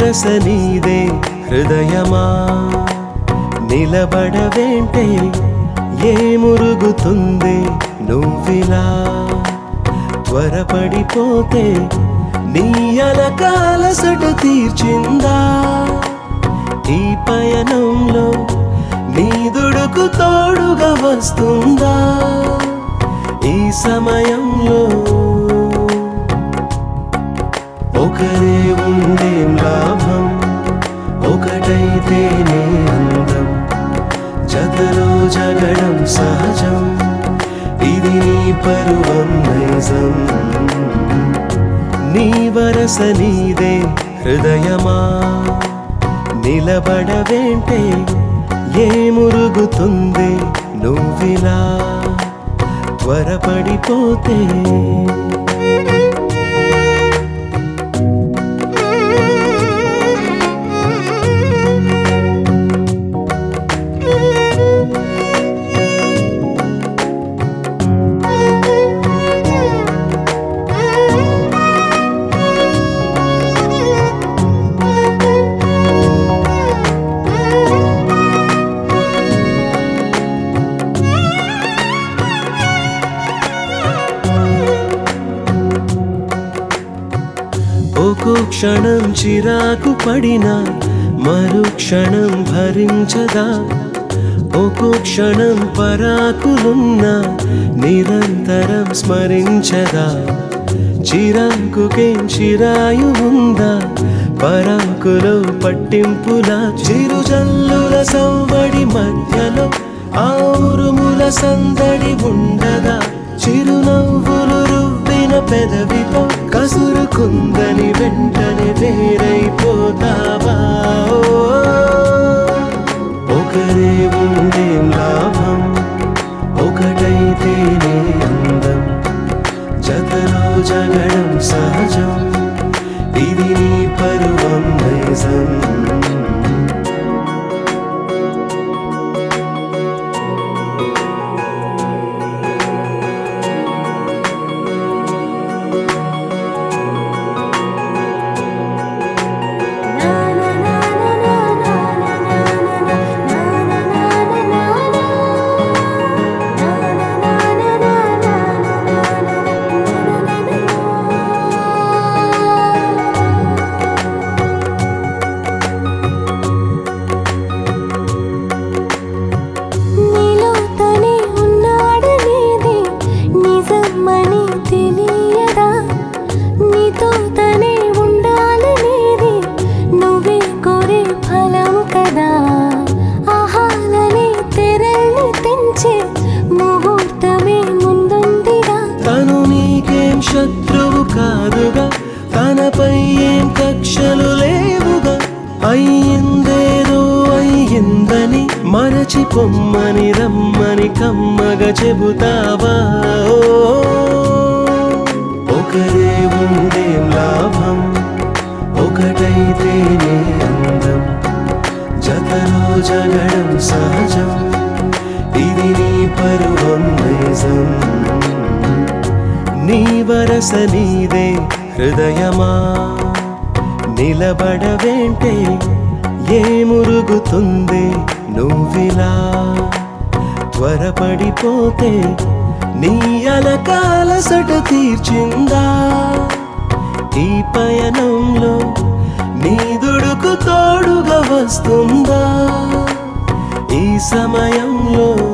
వరస నీదే హృదయమా నిలబడవేంటే ఏ మురుగుతుంది నువ్విలా త్వరపడిపోతే నీ అలకాలసట తీర్చిందా ఈ పయనంలో నీ దుడుకు తోడుగా వస్తుందా ఈ సమయంలో ఒకరే ఉండేం లాభం ఒకటైతేనే అందం జతలో జగడం సహజం ఇది నీ పరువం నైజం నీ వరస నీదే హృదయమా నిలబడవేంటే ఏ మురుగుతుంది నువ్విలా త్వరపడిపోతే ఒక్కో క్షణం చిరాకు పడినా మరు క్షణం భరించదా ఒక్కో క్షణం పరాకులున్నా నిరంతరం స్మరించదా చిరాకుకేం చిరాయు ఉందా పరాకులో పట్టింపులా చిరుజల్లుల సవ్వడి మధ్యలో ఆ ఉరుముల సందడి ఉండదా చిరునవ్వులు రువ్విన పెదవితో కసురుకుందని వెంటనే వేరైపోతావా ఓ, ఒకరే ఉండేం లాభం ఒకటైతేనే అందం జతలో జగడం సహజం ఇది నీ పరువం నైజం నీలో తనే ఉన్నాడనేది నిజమని తెలియదా నీతో తనే ఉండాలనేది నువ్వే కోరే ఫలం కదా ఆహాలని తెరల్ని తెంచే ముహూర్తమే ముందుందిగా తను నీకేం శత్రువు కాదుగా తనపై ఏం కక్షలు లేవుగా అయ్యిందేదో అయ్యిందని మరచి పొమ్మని రమ్మని కమ్మగా చెబుతావా ఓ, ఒకరే ఉండేం లాభం ఒకటైతేనే అందం జతలో జగడం సహజం ఇది నీ పరువం నైజం నీ వరస నీదే హృదయమా నిలబడవేంటే ఏ మురుగుతుంది నువ్విలా త్వరపడిపోతే నీ అలకాలసట తీర్చిందా ఈ పయనంలో నీ దుడుకు తోడుగా వస్తుందా ఈ సమయంలో